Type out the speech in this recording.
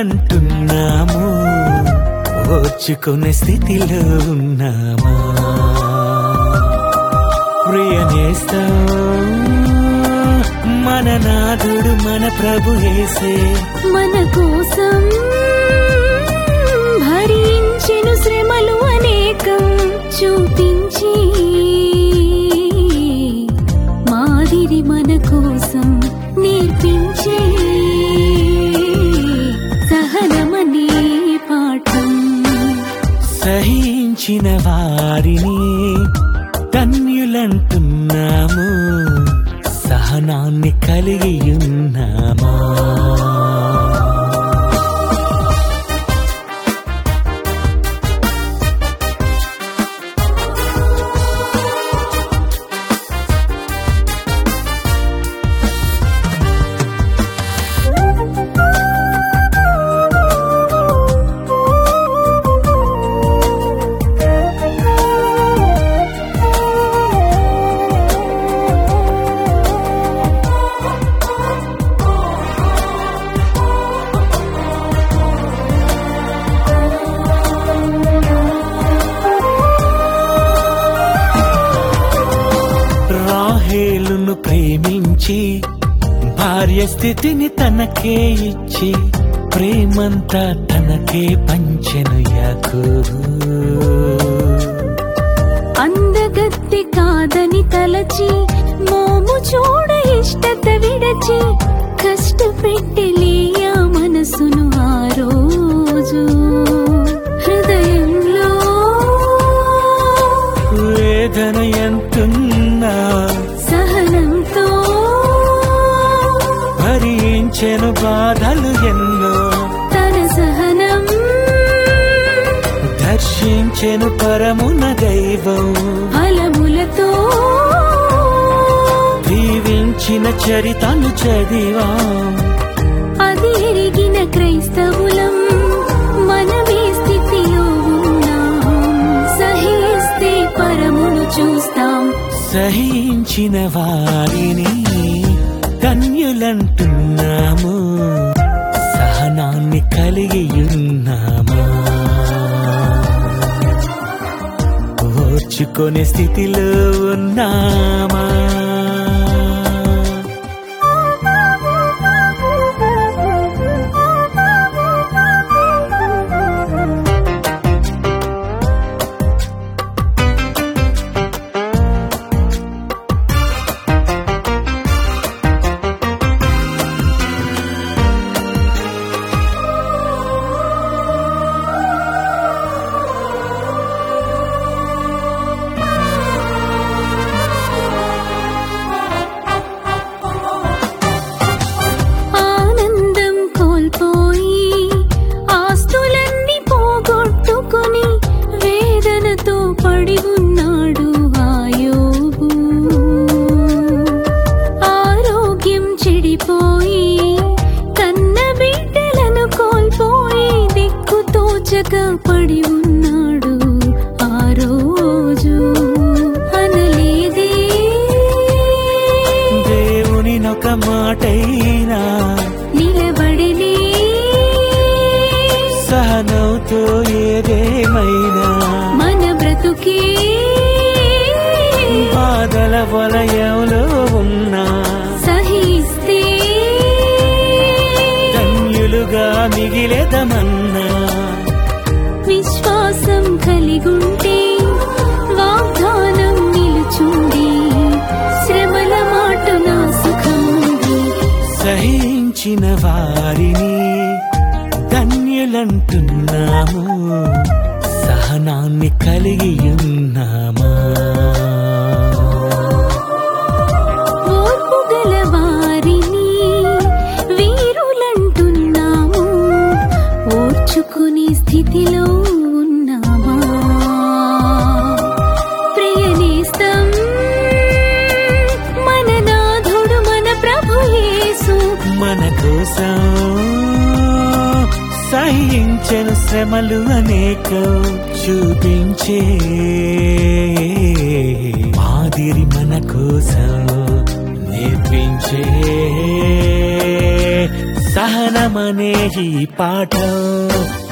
ధన్యులంటున్నాము ఓర్చుకునే స్థితిలో ఉన్నామా ప్రియనేస్తం మన నాథుడు మన ప్రభు యేసే మన కోసం భరించెను శ్రమలు అనేకం చూపించి మాదిరి మన కోసం నేర్పించే సహనమనే పాఠం సహించిన వారిని ధన్యులంటున్నాము సహనాన్ని కలిగి ఉన్నామా రాహేలును ప్రేమించి భార్య స్థితిని తనకే ఇచ్చి ప్రేమంతా తనకే పంచెను యాకోబు అందగత్తె కాదని తలచి మోము చూడ ఇష్టత విడచి కష్టపెట్టెలియా మనసును ఆ రోజు హృదయంలో వేదన ఎంతున్నా సహనంతో భరించెను బాధలు ఎన్నో తన సహనం దర్శించెను పరమున దైవం ఫలములతో దీవించిన చరితను చదివాం అది ఎరిగిన క్రైస్తవులం మనమే స్థితిలో ఉన్నాం సహిస్తే పరమును చూస్తాం సహించిన వారిని ధన్యులంటున్నాము సహనాన్ని కలిగి ఉన్నామా ఓర్చుకునే స్థితిలో ఉన్నామా ఆనందం కోల్పోయి ఆస్తులన్నీ పోగొట్టుకుని వేదనతో పడి ఉన్నాడు ఆయోబు ఆరోగ్యం చెడిపోయి కన్న బిడ్డలను కోల్పోయి దిక్కుతోచక పడి ఉన్నాడు ఆ రోజు అనలేదే దేవుని ఒక మాటైనా నిలబడినే సహనంతో ఏదేమైనా మన బ్రతుకే బాధల వలయంలో ఉన్నా సహిస్తే ధన్యులుగా మిగిలేదమన్నా విశ్వాసం కలిగుంటే వాగ్దానం నిలుచుండి శ్రమల మాటున సుఖముంది సహించిన వారిని ధన్యులంటున్నాము సహనాన్ని కలిగి ఉన్నామా ఓర్పు గల వారిని వీరులంటున్నాము ఓర్చుకునే స్థితిలో ఉన్నామా ప్రియనేస్తం మన నాథుడు మన ప్రభు యేసు మన కోసం సహించను శ్రమలు అనేకం చూపించే మాదిరి మన కోసం నేర్పించే సహనం ప్రేమనే ఈ పాఠం